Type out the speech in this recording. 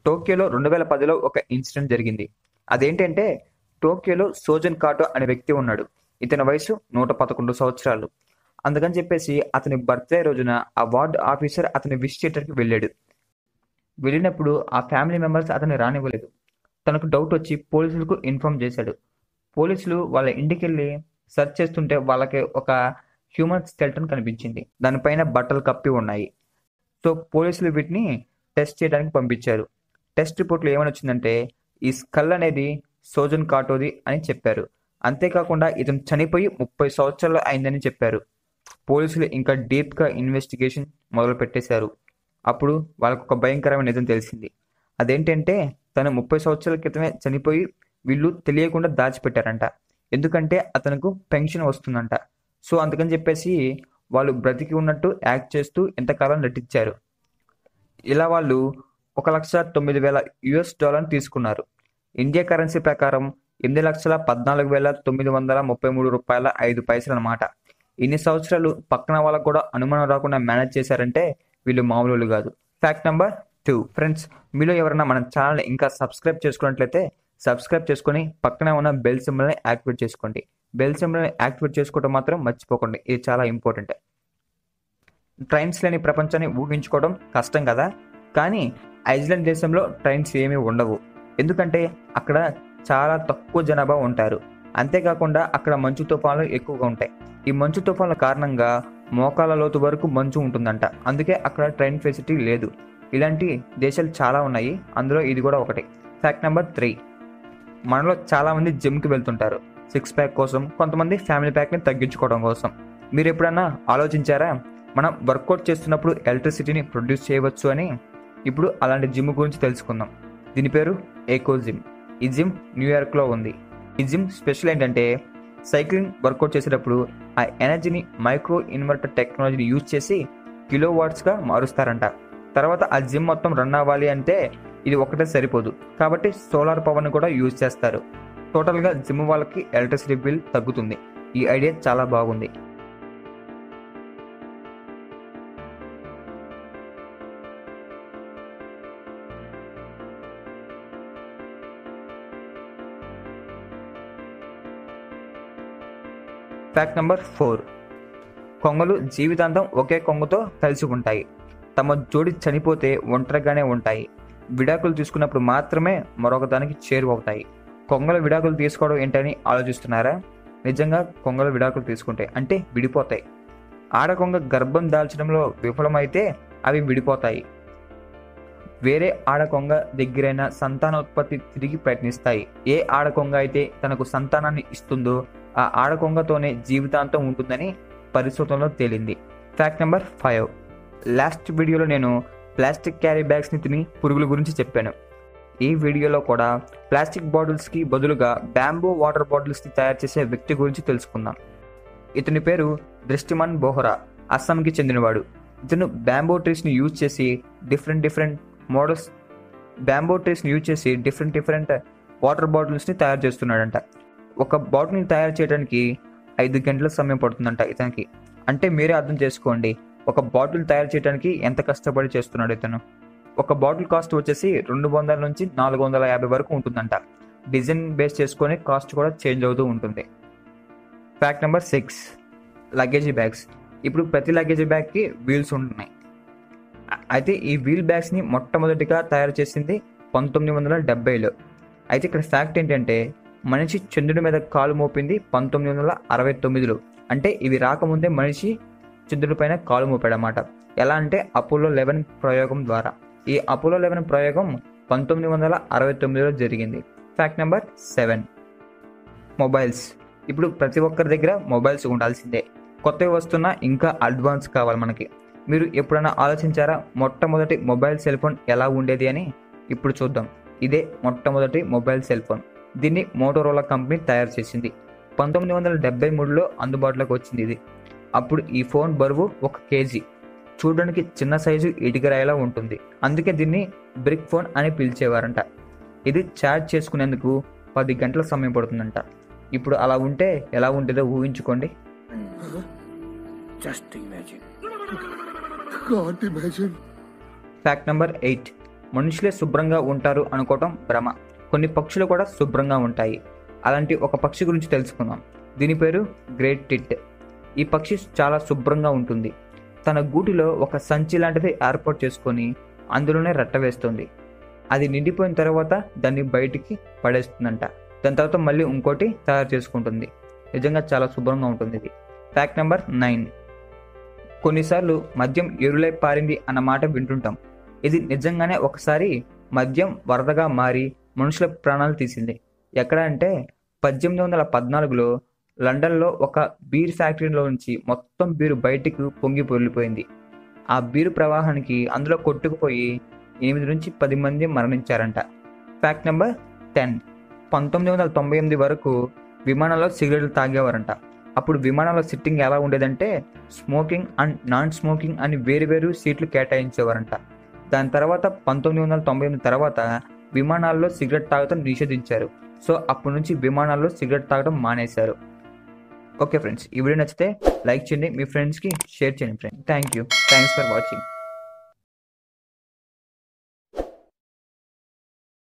టోక్యోలో రెండు వేల పదిలో ఒక ఇన్సిడెంట్ జరిగింది అదేంటంటే టోక్యోలో సోజన్ కాటో అనే వ్యక్తి ఉన్నాడు ఇతని వయసు నూట పదకొండు సంవత్సరాలు అందుకని చెప్పేసి అతని బర్త్డే రోజున ఆ వార్డ్ ఆఫీసర్ అతని విష్ చేయడానికి వెళ్ళాడు వెళ్ళినప్పుడు ఆ ఫ్యామిలీ మెంబర్స్ అతన్ని రానివ్వలేదు తనకు డౌట్ వచ్చి పోలీసులకు ఇన్ఫార్మ్ చేశాడు పోలీసులు వాళ్ళ ఇంటికి వెళ్ళి సెర్చ్ చేస్తుంటే వాళ్ళకి ఒక హ్యూమన్ స్కెల్టన్ కనిపించింది దానిపైన బట్టలు కప్పి ఉన్నాయి సో పోలీసులు వీటిని టెస్ట్ చేయడానికి పంపించారు టెస్ట్ రిపోర్ట్లో ఏమని వచ్చిందంటే ఈ స్కల్ అనేది సోజన్ కాటోది అని చెప్పారు అంతేకాకుండా ఇతను చనిపోయి ముప్పై సంవత్సరాలు అయిందని చెప్పారు పోలీసులు ఇంకా డీప్గా ఇన్వెస్టిగేషన్ మొదలు పెట్టేశారు అప్పుడు వాళ్ళకు ఒక భయంకరమైన నిజం తెలిసింది అదేంటంటే తను ముప్పై సంవత్సరాల క్రితమే చనిపోయి వీళ్ళు తెలియకుండా దాచిపెట్టారంట ఎందుకంటే అతనికి పెన్షన్ వస్తుందంట సో అందుకని చెప్పేసి వాళ్ళు బ్రతికి ఉన్నట్టు యాక్ట్ చేస్తూ ఎంతకాలం నటించారు ఇలా వాళ్ళు ఒక లక్ష తొమ్మిది వేల యుఎస్ డాలర్ తీసుకున్నారు ఇండియా కరెన్సీ ప్రకారం ఎనిమిది లక్షల పద్నాలుగు వేల తొమ్మిది వందల ముప్పై మూడు రూపాయల ఐదు పైసలు అనమాట ఇన్ని సంవత్సరాలు పక్కన వాళ్ళకు కూడా అనుమానం రాకుండా మేనేజ్ చేశారంటే వీళ్ళు మామూలు కాదు ఫ్యాక్ట్ నెంబర్ టూ ఫ్రెండ్స్ మీలో ఎవరైనా మన ఛానల్ని ఇంకా సబ్స్క్రైబ్ చేసుకున్నట్లయితే సబ్స్క్రైబ్ చేసుకొని పక్కనే ఉన్న బెల్ సింబల్ని యాక్టివేట్ చేసుకోండి బెల్ సింబల్ని యాక్టివేట్ చేసుకోవడం మాత్రం మర్చిపోకండి ఇది చాలా ఇంపార్టెంట్ ట్రైన్స్ లేని ప్రపంచాన్ని ఊహించుకోవడం కష్టం కదా కానీ ఐస్లాండ్ దేశంలో ట్రైన్స్ ఏమీ ఉండవు ఎందుకంటే అక్కడ చాలా తక్కువ జనాభా ఉంటారు అంతేకాకుండా అక్కడ మంచు తుఫాన్లు ఎక్కువగా ఉంటాయి ఈ మంచు తుఫాన్ల కారణంగా మోకాల లోతు వరకు మంచు ఉంటుందంట అందుకే అక్కడ ట్రైన్ ఫెసిలిటీ లేదు ఇలాంటి దేశాలు చాలా ఉన్నాయి అందులో ఇది కూడా ఒకటి ఫ్యాక్ట్ నెంబర్ త్రీ మనలో చాలా మంది జిమ్కి వెళ్తుంటారు సిక్స్ ప్యాక్ కోసం కొంతమంది ఫ్యామిలీ ప్యాక్ని తగ్గించుకోవడం కోసం మీరు ఎప్పుడన్నా ఆలోచించారా మనం వర్కౌట్ చేస్తున్నప్పుడు ఎలక్ట్రిసిటీని ప్రొడ్యూస్ చేయవచ్చు అని ఇప్పుడు అలాంటి జిమ్ గురించి తెలుసుకుందాం దీని పేరు ఏకో జిమ్ ఈ జిమ్ న్యూయార్క్లో ఉంది ఈ జిమ్ స్పెషల్ ఏంటంటే సైక్లింగ్ వర్కౌట్ చేసేటప్పుడు ఆ ఎనర్జీని మైక్రో ఇన్వర్టర్ టెక్నాలజీని యూజ్ చేసి కిలో వాట్స్గా మారుస్తారంట తర్వాత ఆ జిమ్ మొత్తం రన్ అవ్వాలి అంటే ఇది ఒకటే సరిపోదు కాబట్టి సోలార్ పవర్ని కూడా యూజ్ చేస్తారు టోటల్గా జిమ్ వాళ్ళకి ఎలక్ట్రిసిటీ బిల్ తగ్గుతుంది ఈ ఐడియా చాలా బాగుంది ఫ్యాక్ట్ నెంబర్ ఫోర్ కొంగలు జీవితాంతం ఒకే కొంగతో కలిసి ఉంటాయి తమ జోడి చనిపోతే ఒంటరిగానే ఉంటాయి విడాకులు తీసుకున్నప్పుడు మాత్రమే మరొక దానికి చేరువవుతాయి కొంగల విడాకులు తీసుకోవడం ఏంటని ఆలోచిస్తున్నారా నిజంగా కొంగల విడాకులు తీసుకుంటాయి అంటే విడిపోతాయి ఆడకొంగ గర్భం దాల్చడంలో విఫలమైతే అవి విడిపోతాయి వేరే ఆడకొంగ దగ్గరైన సంతానోత్పత్తి తిరిగి ప్రయత్నిస్తాయి ఏ ఆడకొంగ అయితే తనకు సంతానాన్ని ఇస్తుందో ఆ ఆడకొంగతోనే జీవితాంతం ఉంటుందని పరిశోధనలో తేలింది ఫ్యాక్ట్ నెంబర్ ఫైవ్ లాస్ట్ వీడియోలో నేను ప్లాస్టిక్ క్యారీ బ్యాగ్స్ని తిని పురుగుల గురించి చెప్పాను ఈ వీడియోలో కూడా ప్లాస్టిక్ బాటిల్స్కి బదులుగా బ్యాంబూ వాటర్ బాటిల్స్ని తయారు చేసే వ్యక్తి గురించి తెలుసుకుందాం ఇతని పేరు దృష్టిమన్ బోహరా అస్సాంకి చెందినవాడు ఇతను బ్యాంబో ట్రీస్ని యూజ్ చేసి డిఫరెంట్ డిఫరెంట్ మోడల్స్ బ్యాంబో ట్రీస్ని యూజ్ చేసి డిఫరెంట్ డిఫరెంట్ వాటర్ బాటిల్స్ని తయారు చేస్తున్నాడంట ఒక బాటిల్ని తయారు చేయడానికి ఐదు గంటల సమయం పడుతుందంట ఇతనికి అంటే మీరే అర్థం చేసుకోండి ఒక బాటిల్ తయారు చేయడానికి ఎంత కష్టపడి చేస్తున్నాడు ఇతను ఒక బాటిల్ కాస్ట్ వచ్చేసి రెండు వందల నుంచి నాలుగు వందల యాభై వరకు ఉంటుందంట డిజైన్ బేస్ చేసుకొని కాస్ట్ కూడా చేంజ్ అవుతూ ఉంటుంది fact number six luggage bags ఇప్పుడు ప్రతి లగేజీ బ్యాగ్కి వీల్స్ ఉంటున్నాయి అ- అయితే ఈ వీల్ బ్యాగ్స్ని మొట్టమొదటిగా తయారు చేసింది పంతొమ్మిది వందల డెబ్బైలో అయితే ఇక్కడ ఫ్యాక్ట్ ఏంటంటే మనిషి చంద్రుడి మీద కాలు మోపింది పంతొమ్మిది వందల అరవై తొమ్మిదిలో అంటే ఇవి రాకముందే మనిషి చంద్రుడి పైన కాలు మోపాడనమాట ఎలా అంటే అపోలో లెవెన్ ప్రయోగం ద్వారా ఈ అపోలో లెవెన్ ప్రయోగం పంతొమ్మిది వందల అరవై తొమ్మిదిలో జరిగింది ఫ్యాక్ట్ నెంబర్ సెవెన్ మొబైల్స్ ఇప్పుడు ప్రతి ఒక్కరి దగ్గర మొబైల్స్ ఉండాల్సిందే కొత్తవి వస్తున్నా ఇంకా అడ్వాన్స్ కావాలి మనకి మీరు ఎప్పుడైనా ఆలోచించారా మొట్టమొదటి మొబైల్ సెల్ ఫోన్ ఎలా ఉండేది అని ఇప్పుడు చూద్దాం ఇదే మొట్టమొదటి మొబైల్ సెల్ ఫోన్ దీన్ని మోటోరోలా కంపెనీ తయారు చేసింది పంతొమ్మిది వందల డెబ్బై మూడులో అందుబాటులోకి వచ్చింది ఇది అప్పుడు ఈ ఫోన్ బరువు ఒక కేజీ చూడడానికి చిన్న సైజు ఇటుకరాయిలా ఉంటుంది అందుకే దీన్ని బ్రిక్ ఫోన్ అని పిలిచేవారంట ఇది ఛార్జ్ చేసుకునేందుకు పది గంటల సమయం పడుతుందంట ఇప్పుడు అలా ఉంటే ఎలా ఉంటుందో ఊహించుకోండి Just imagine. Can't imagine. Fact number eight మనుషులే శుభ్రంగా ఉంటారు అనుకోవటం భ్రమ కొన్ని పక్షులు కూడా శుభ్రంగా ఉంటాయి అలాంటి ఒక పక్షి గురించి తెలుసుకుందాం దీని పేరు గ్రేట్ టిట్ ఈ పక్షి చాలా శుభ్రంగా ఉంటుంది తన గూటిలో ఒక సంచి లాంటిది ఏర్పాటు చేసుకొని అందులోనే రెట్ట వేస్తుంది అది నిండిపోయిన తర్వాత దాన్ని బయటికి పడేస్తుందంట దాని తర్వాత మళ్ళీ ఇంకోటి తయారు చేసుకుంటుంది నిజంగా చాలా శుభ్రంగా ఉంటుంది ఇది ఫ్యాక్ట్ నెంబర్ నైన్ కొన్నిసార్లు మద్యం ఎరులై పారింది అన్న మాట వింటుంటాం ఇది నిజంగానే ఒకసారి మద్యం వరదగా మారి మనుషుల ప్రాణాలు తీసింది ఎక్కడ అంటే పద్దెనిమిది వందల పద్నాలుగులో లండన్లో ఒక బీర్ ఫ్యాక్టరీలో నుంచి మొత్తం బీరు బయటికి పొంగి పొర్లిపోయింది ఆ బీరు ప్రవాహానికి అందులో కొట్టుకుపోయి ఎనిమిది నుంచి పది మంది మరణించారంట ఫ్యాక్ట్ నెంబర్ టెన్ పంతొమ్మిది వందల తొంభై ఎనిమిది వరకు విమానాల్లో సిగరెట్లు తాగేవారంట అప్పుడు విమానాల్లో సిట్టింగ్ ఎలా ఉండేదంటే స్మోకింగ్ అండ్ నాన్ స్మోకింగ్ అని వేరు వేరు సీట్లు కేటాయించేవారంట దాని తర్వాత పంతొమ్మిది వందల తొంభై ఎనిమిది తర్వాత విమానాల్లో సిగరెట్ తాగడం నిషేధించారు సో అప్పటి నుంచి విమానాల్లో సిగరెట్ తాగడం మానేశారు ఓకే ఫ్రెండ్స్ ఈ వీడియో నచ్చితే లైక్ చేయండి మీ ఫ్రెండ్స్కి షేర్ చేయండి friend thank you thanks for watching